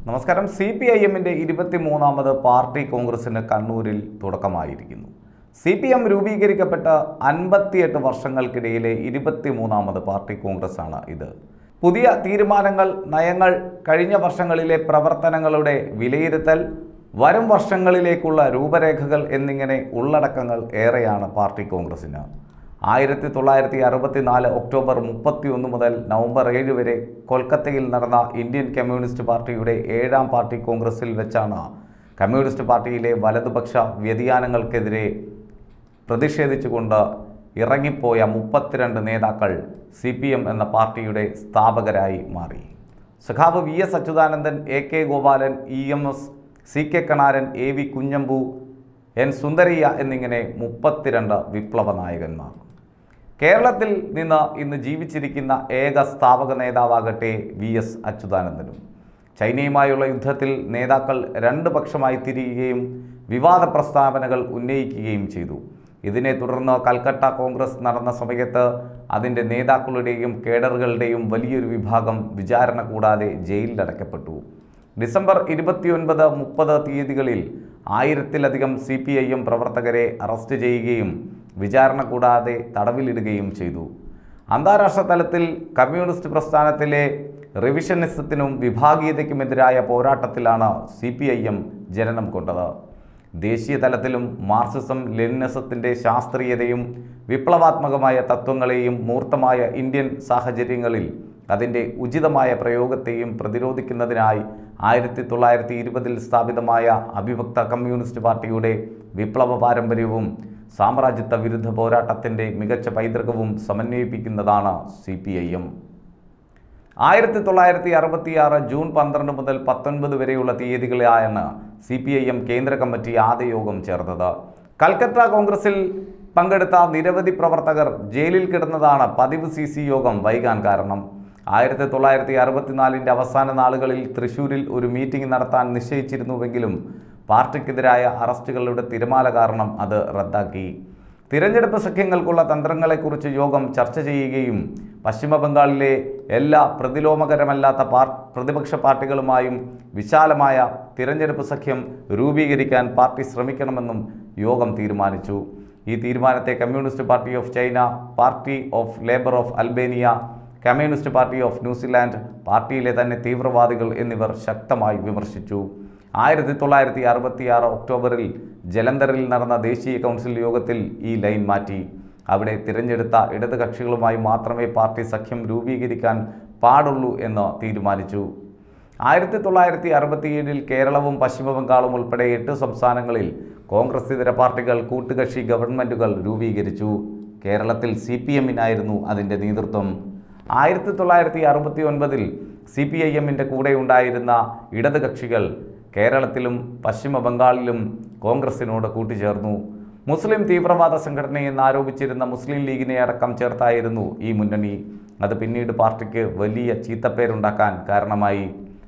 നമസ്കാരം C P I എമ്മിൻ്റെ ഇരുപത്തിമൂന്നാമത് party കോൺഗ്രസിന് കണ്ണൂരിൽ തുടക്കമായിരിക്കുന്നു സി പി എം രൂപീകരിക്കപ്പെട്ട അൻപത്തിയെട്ട് വർഷങ്ങൾക്കിടയിലെ ഇരുപത്തിമൂന്നാമത് പാർട്ടി കോൺഗ്രസ്സാണ് ഇത് പുതിയ തീരുമാനങ്ങൾ നയങ്ങൾ കഴിഞ്ഞ വർഷങ്ങളിലെ പ്രവർത്തനങ്ങളുടെ വിലയിരുത്തൽ വരും വർഷങ്ങളിലേക്കുള്ള രൂപരേഖകൾ എന്നിങ്ങനെ ഉള്ളടക്കങ്ങൾ ഏറെയാണ് പാർട്ടി കോൺഗ്രസിന് ആയിരത്തി തൊള്ളായിരത്തി അറുപത്തിനാല് ഒക്ടോബർ മുപ്പത്തിയൊന്ന് മുതൽ നവംബർ ഏഴ് വരെ കൊൽക്കത്തയിൽ നടന്ന ഇന്ത്യൻ കമ്മ്യൂണിസ്റ്റ് പാർട്ടിയുടെ ഏഴാം പാർട്ടി കോൺഗ്രസിൽ വെച്ചാണ് കമ്മ്യൂണിസ്റ്റ് പാർട്ടിയിലെ വലതുപക്ഷ വ്യതിയാനങ്ങൾക്കെതിരെ പ്രതിഷേധിച്ചുകൊണ്ട് ഇറങ്ങിപ്പോയ മുപ്പത്തിരണ്ട് നേതാക്കൾ സി പി എം എന്ന പാർട്ടിയുടെ സ്ഥാപകരായി മാറി സഖാവ് V S Achuthanandan A K Gopalan E M S C K Kanaran A V Kunhambu N Sundarayya എന്നിങ്ങനെ മുപ്പത്തിരണ്ട് വിപ്ലവ നായകന്മാർ കേരളത്തിൽ നിന്ന് ഇന്ന് ജീവിച്ചിരിക്കുന്ന ഏക സ്ഥാപക നേതാവാകട്ടെ വി എസ് അച്യുതാനന്ദനും ചൈനയുമായുള്ള യുദ്ധത്തിൽ നേതാക്കൾ രണ്ട് പക്ഷമായി തിരിയുകയും വിവാദ പ്രസ്താവനകൾ ഉന്നയിക്കുകയും ചെയ്തു ഇതിനെ തുടർന്ന് കൽക്കട്ട കോൺഗ്രസ് നടന്ന സമയത്ത് അതിൻ്റെ നേതാക്കളുടെയും കേഡറുകളുടെയും വലിയൊരു വിഭാഗം വിചാരണ കൂടാതെ ജയിലിലടയ്ക്കപ്പെട്ടു ഡിസംബർ ഇരുപത്തിയൊൻപത് മുപ്പത് തീയതികളിൽ ആയിരത്തിലധികം സി പി ഐ എം പ്രവർത്തകരെ അറസ്റ്റ് ചെയ്യുകയും വിചാരണ കൂടാതെ തടവിലിടുകയും ചെയ്തു അന്താരാഷ്ട്ര തലത്തിൽ കമ്മ്യൂണിസ്റ്റ് പ്രസ്ഥാനത്തിലെ റിവിഷനിസത്തിനും വിഭാഗീയതയ്ക്കുമെതിരായ പോരാട്ടത്തിലാണ് സി പി ഐ എം ജനനം കൊണ്ടത് ദേശീയ തലത്തിലും മാർക്സിസം ലെനിനിസത്തിൻ്റെ ശാസ്ത്രീയതയും വിപ്ലവാത്മകമായ തത്വങ്ങളെയും മൂർത്തമായ ഇന്ത്യൻ സാഹചര്യങ്ങളിൽ അതിൻ്റെ ഉചിതമായ പ്രയോഗത്തെയും പ്രതിരോധിക്കുന്നതിനായി ആയിരത്തി തൊള്ളായിരത്തി ഇരുപതിൽ സ്ഥാപിതമായ അവിഭക്ത കമ്മ്യൂണിസ്റ്റ് പാർട്ടിയുടെ വിപ്ലവ പാരമ്പര്യവും സാമ്രാജ്യത്വ വിരുദ്ധ പോരാട്ടത്തിൻ്റെ മികച്ച പൈതൃകവും സമന്വയിപ്പിക്കുന്നതാണ് സി പി ഐ എം ആയിരത്തി തൊള്ളായിരത്തി അറുപത്തിയാറ് ജൂൺ പന്ത്രണ്ട് മുതൽ പത്തൊൻപത് വരെയുള്ള തീയതികളിലായാണ് സി പി ഐ എം കേന്ദ്ര കമ്മിറ്റി ആദ്യ യോഗം ചേർന്നത് കൽക്കത്ത കോൺഗ്രസിൽ പങ്കെടുത്ത നിരവധി പ്രവർത്തകർ ജയിലിൽ കിടന്നതാണ് പതിവ് സി സി യോഗം വൈകാൻ കാരണം ആയിരത്തി തൊള്ളായിരത്തി അറുപത്തിനാലിൻ്റെ അവസാന നാളുകളിൽ തൃശൂരിൽ ഒരു മീറ്റിംഗ് നടത്താൻ നിശ്ചയിച്ചിരുന്നുവെങ്കിലും പാർട്ടിക്കെതിരായ അറസ്റ്റുകളുടെ തിരമാല കാരണം അത് റദ്ദാക്കി തിരഞ്ഞെടുപ്പ് സഖ്യങ്ങൾക്കുള്ള തന്ത്രങ്ങളെക്കുറിച്ച് യോഗം ചർച്ച ചെയ്യുകയും പശ്ചിമ ബംഗാളിലെ എല്ലാ പ്രതിലോമകരമല്ലാത്ത പാർ പ്രതിപക്ഷ പാർട്ടികളുമായും വിശാലമായ തിരഞ്ഞെടുപ്പ് സഖ്യം രൂപീകരിക്കാൻ പാർട്ടി ശ്രമിക്കണമെന്നും യോഗം തീരുമാനിച്ചു ഈ തീരുമാനത്തെ communist party of China party of labour of Albania communist party of New Zealand പാർട്ടിയിലെ തന്നെ തീവ്രവാദികൾ എന്നിവർ ശക്തമായി വിമർശിച്ചു ആയിരത്തി തൊള്ളായിരത്തി അറുപത്തിയാറ് ഒക്ടോബറിൽ ജലന്ധറിൽ നടന്ന ദേശീയ കൗൺസിൽ യോഗത്തിൽ ഈ ലൈൻ മാറ്റി അവിടെ തിരഞ്ഞെടുത്ത ഇടത് കക്ഷികളുമായി മാത്രമേ പാർട്ടി സഖ്യം രൂപീകരിക്കാൻ പാടുള്ളൂ എന്ന് തീരുമാനിച്ചു ആയിരത്തി തൊള്ളായിരത്തി അറുപത്തിയേഴിൽ കേരളവും പശ്ചിമ ബംഗാളും ഉൾപ്പെടെ എട്ട് സംസ്ഥാനങ്ങളിൽ കോൺഗ്രസ് ഇതര പാർട്ടികൾ കൂട്ടുകക്ഷി ഗവൺമെൻറ്റുകൾ രൂപീകരിച്ചു കേരളത്തിൽ സി പി എമ്മിനായിരുന്നു അതിൻ്റെ നേതൃത്വം ആയിരത്തി തൊള്ളായിരത്തി അറുപത്തി ഒൻപതിൽ സി പി ഐ എമ്മിൻ്റെ കൂടെ ഉണ്ടായിരുന്ന ഇടത് കക്ഷികൾ കേരളത്തിലും പശ്ചിമ ബംഗാളിലും കോൺഗ്രസിനോട് കൂട്ടിച്ചേർന്നു മുസ്ലിം തീവ്രവാദ സംഘടനയെന്ന് ആരോപിച്ചിരുന്ന മുസ്ലിം ലീഗിനെ അടക്കം ചേർത്തായിരുന്നു ഈ മുന്നണി അത് പിന്നീട് പാർട്ടിക്ക് വലിയ ചീത്തപ്പേരുണ്ടാക്കാൻ കാരണമായി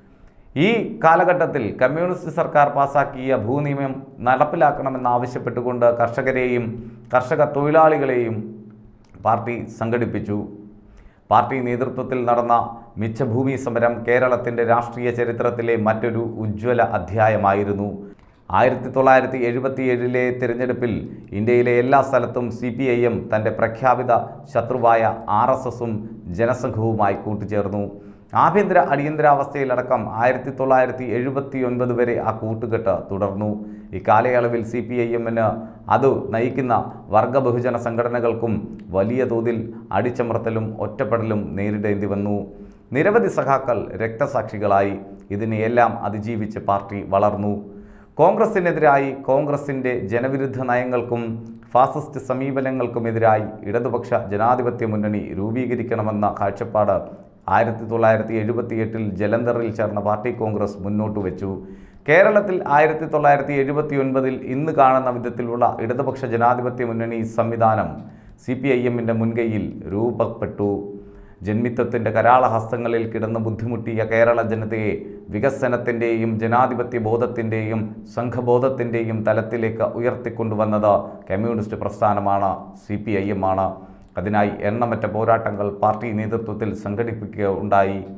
ഈ കാലഘട്ടത്തിൽ കമ്മ്യൂണിസ്റ്റ് സർക്കാർ പാസാക്കിയ ഭൂനിയമം നടപ്പിലാക്കണമെന്നാവശ്യപ്പെട്ടുകൊണ്ട് കർഷകരെയും കർഷക തൊഴിലാളികളെയും പാർട്ടി സംഘടിപ്പിച്ചു പാർട്ടി നേതൃത്വത്തിൽ നടന്ന മിച്ചഭൂമി സമരം കേരളത്തിൻ്റെ രാഷ്ട്രീയ ചരിത്രത്തിലെ മറ്റൊരു ഉജ്ജ്വല അധ്യായമായിരുന്നു ആയിരത്തി തൊള്ളായിരത്തി എഴുപത്തിയേഴിലെ തിരഞ്ഞെടുപ്പിൽ ഇന്ത്യയിലെ എല്ലാ സ്ഥലത്തും സി പി ഐ എം തൻ്റെ പ്രഖ്യാപിത ശത്രുവായ ആർ എസ് എസും ജനസംഘവുമായി കൂട്ടുചേർന്നു ആഭ്യന്തര അടിയന്തരാവസ്ഥയിലടക്കം ആയിരത്തി തൊള്ളായിരത്തി എഴുപത്തി ഒൻപത് വരെ ആ കൂട്ടുകെട്ട് തുടർന്നു ഇക്കാലയളവിൽ സി പി ഐ എമ്മിന് അത് നയിക്കുന്ന വർഗ ബഹുജന സംഘടനകൾക്കും വലിയ തോതിൽ അടിച്ചമർത്തലും ഒറ്റപ്പെടലും നേരിടേണ്ടി വന്നു നിരവധി സഖാക്കൾ രക്തസാക്ഷികളായി ഇതിനെയെല്ലാം അതിജീവിച്ച് പാർട്ടി വളർന്നു കോൺഗ്രസിനെതിരായി കോൺഗ്രസിൻ്റെ ജനവിരുദ്ധ നയങ്ങൾക്കും ഫാസിസ്റ്റ് സമീപനങ്ങൾക്കുമെതിരായി ഇടതുപക്ഷ ജനാധിപത്യ മുന്നണി രൂപീകരിക്കണമെന്ന കാഴ്ചപ്പാട് ആയിരത്തി തൊള്ളായിരത്തി എഴുപത്തി എട്ടിൽ ജലന്ധറിൽ ചേർന്ന പാർട്ടി കോൺഗ്രസ് മുന്നോട്ട് വെച്ചു കേരളത്തിൽ ആയിരത്തി തൊള്ളായിരത്തി എഴുപത്തി ഒൻപതിൽ ഇന്ന് കാണുന്ന വിധത്തിലുള്ള ഇടതുപക്ഷ ജനാധിപത്യ മുന്നണി സംവിധാനം സി പി ഐ എമ്മിൻ്റെ മുൻകൈയിൽ രൂപപ്പെട്ടു ജന്മിത്വത്തിൻ്റെ കരാളഹസ്തങ്ങളിൽ കിടന്ന് ബുദ്ധിമുട്ടിയ കേരള ജനതയെ വികസനത്തിൻ്റെയും ജനാധിപത്യ ബോധത്തിൻ്റെയും സംഘബോധത്തിൻ്റെയും തലത്തിലേക്ക് ഉയർത്തിക്കൊണ്ടുവന്നത് കമ്മ്യൂണിസ്റ്റ് പ്രസ്ഥാനമാണ് സി പി ഐ എം ആണ് അതിനായി എണ്ണമറ്റ പോരാട്ടങ്ങൾ പാർട്ടി നേതൃത്വത്തിൽ സംഘടിപ്പിക്കുക ഉണ്ടായി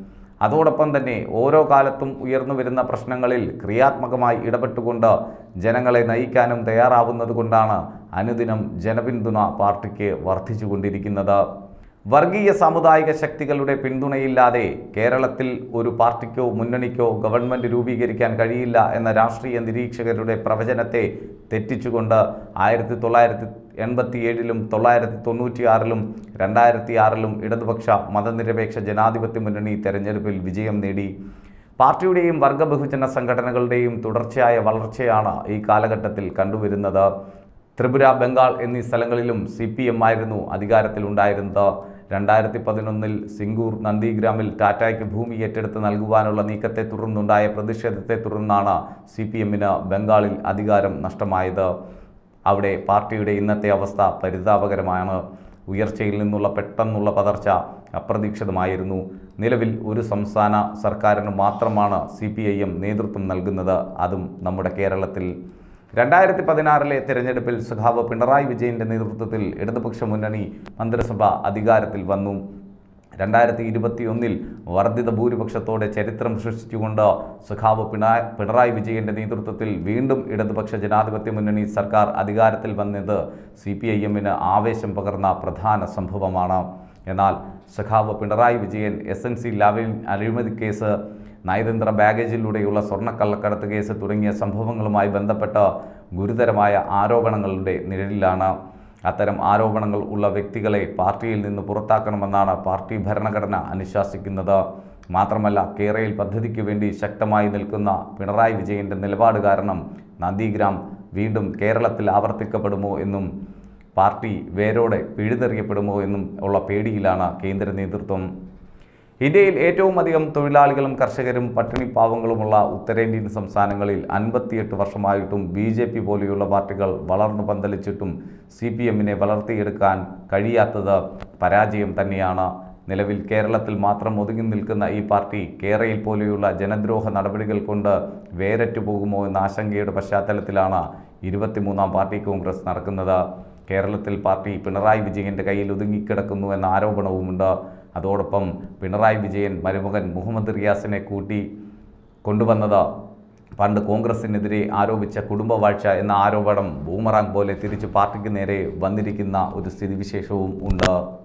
അതോടൊപ്പം തന്നെ ഓരോ കാലത്തും ഉയർന്നു വരുന്ന പ്രശ്നങ്ങളിൽ ക്രിയാത്മകമായി ഇടപെട്ടുകൊണ്ട് ജനങ്ങളെ നയിക്കാനും തയ്യാറാവുന്നത് കൊണ്ടാണ് അനുദിനം ജനപിന്തുണ പാർട്ടിക്ക് വർദ്ധിച്ചുകൊണ്ടിരിക്കുന്നത് വർഗീയ സാമുദായിക ശക്തികളുടെ പിന്തുണയില്ലാതെ കേരളത്തിൽ ഒരു പാർട്ടിക്കോ മുന്നണിക്കോ ഗവൺമെൻറ് രൂപീകരിക്കാൻ കഴിയില്ല എന്ന രാഷ്ട്രീയ നിരീക്ഷകരുടെ പ്രവചനത്തെ തെറ്റിച്ചുകൊണ്ട് ആയിരത്തി തൊള്ളായിരത്തി എൺപത്തി ഏഴിലും തൊള്ളായിരത്തി തൊണ്ണൂറ്റിയാറിലും രണ്ടായിരത്തി ആറിലും ഇടതുപക്ഷ മതനിരപേക്ഷ ജനാധിപത്യ മുന്നണി തെരഞ്ഞെടുപ്പിൽ വിജയം നേടി പാർട്ടിയുടെയും വർഗ ബഹുജന സംഘടനകളുടെയും തുടർച്ചയായ വളർച്ചയാണ് ഈ കാലഘട്ടത്തിൽ കണ്ടുവരുന്നത് ത്രിപുര ബംഗാൾ എന്നീ സ്ഥലങ്ങളിലും സി പി എം ആയിരുന്നു അധികാരത്തിലുണ്ടായിരുന്നത് രണ്ടായിരത്തി പതിനൊന്നിൽ സിംഗൂർ നന്ദിഗ്രാമിൽ ടാറ്റയ്ക്ക് ഭൂമി ഏറ്റെടുത്ത് നൽകുവാനുള്ള നീക്കത്തെ തുടർന്നുണ്ടായ പ്രതിഷേധത്തെ തുടർന്നാണ് സി പി എമ്മിന് ബംഗാളിൽ അധികാരം നഷ്ടമായത് അവിടെ പാർട്ടിയുടെ ഇന്നത്തെ അവസ്ഥ പരിതാപകരമാണ് ഉയർച്ചയിൽ നിന്നുള്ള പെട്ടെന്നുള്ള പതർച്ച അപ്രതീക്ഷിതമായിരുന്നു നിലവിൽ ഒരു സംസ്ഥാന സർക്കാരിന് മാത്രമാണ് സി പി ഐ എം നേതൃത്വം നൽകുന്നത് അതും നമ്മുടെ കേരളത്തിൽ രണ്ടായിരത്തി പതിനാറിലെ തിരഞ്ഞെടുപ്പിൽ സഖാവ് പിണറായി വിജയന്റെ നേതൃത്വത്തിൽ ഇടതുപക്ഷ മുന്നണി മന്ത്രിസഭ അധികാരത്തിൽ വന്നു രണ്ടായിരത്തി ഇരുപത്തിയൊന്നിൽ വർദ്ധിത ഭൂരിപക്ഷത്തോടെ ചരിത്രം സൃഷ്ടിച്ചുകൊണ്ട് സഖാവ് പിണറായി പിണറായി വിജയന്റെ നേതൃത്വത്തിൽ വീണ്ടും ഇടതുപക്ഷ ജനാധിപത്യ മുന്നണി സർക്കാർ അധികാരത്തിൽ വന്നത് സി പി ഐ എമ്മിന് ആവേശം പകർന്ന പ്രധാന സംഭവമാണ് എന്നാൽ സഖാവ് Pinarayi Vijayan S N C Lavalin അഴിമതി കേസ് നയതന്ത്ര ബാഗേജിലൂടെയുള്ള സ്വർണ്ണക്കള്ളക്കടത്ത് കേസ് തുടങ്ങിയ സംഭവങ്ങളുമായി ബന്ധപ്പെട്ട് ഗുരുതരമായ ആരോപണങ്ങളുടെ നിഴലിലാണ് അത്തരം ആരോപണങ്ങൾ ഉള്ള വ്യക്തികളെ പാർട്ടിയിൽ നിന്ന് പുറത്താക്കണമെന്നാണ് പാർട്ടി ഭരണഘടന അനുശാസിക്കുന്നത് മാത്രമല്ല കേരയിൽ പദ്ധതിക്ക് വേണ്ടി ശക്തമായി നിൽക്കുന്ന പിണറായി വിജയൻ്റെ നിലപാട് കാരണം നന്ദിഗ്രാം വീണ്ടും കേരളത്തിൽ ആവർത്തിക്കപ്പെടുമോ എന്നും പാർട്ടി വേരോടെ പിഴുതെറിയപ്പെടുമോ എന്നും ഉള്ള പേടിയിലാണ് കേന്ദ്ര നേതൃത്വം ഇന്ത്യയിൽ ഏറ്റവും അധികം തൊഴിലാളികളും കർഷകരും പട്ടിണി പാവങ്ങളുമുള്ള ഉത്തരേന്ത്യൻ സംസ്ഥാനങ്ങളിൽ അൻപത്തിയെട്ട് വർഷമായിട്ടും ബി ജെ പി പോലെയുള്ള പാർട്ടികൾ വളർന്നു പന്തലിച്ചിട്ടും സി പി എമ്മിനെ വളർത്തിയെടുക്കാൻ കഴിയാത്തത് പരാജയം തന്നെയാണ് നിലവിൽ കേരളത്തിൽ മാത്രം ഒതുങ്ങി നിൽക്കുന്ന ഈ പാർട്ടി കേരയിൽ പോലെയുള്ള ജനദ്രോഹ നടപടികൾ കൊണ്ട് വേരറ്റു പോകുമോ എന്ന ആശങ്കയുടെ പശ്ചാത്തലത്തിലാണ് ഇരുപത്തിമൂന്നാം പാർട്ടി കോൺഗ്രസ് നടക്കുന്നത് കേരളത്തിൽ പാർട്ടി പിണറായി വിജയൻ്റെ കയ്യിൽ ഒതുങ്ങിക്കിടക്കുന്നു എന്ന ആരോപണവുമുണ്ട് അതോടൊപ്പം പിണറായി വിജയൻ മരുമകൻ മുഹമ്മദ് റിയാസിനെ കൂട്ടി കൊണ്ടുവന്നത് പണ്ട് കോൺഗ്രസിനെതിരെ ആരോപിച്ച കുടുംബവാഴ്ച എന്ന ആരോപണം ബൂമറാങ് പോലെ തിരിച്ച് പാർട്ടിക്ക് നേരെ വന്നിരിക്കുന്ന ഒരു സ്ഥിതിവിശേഷവും ഉണ്ട്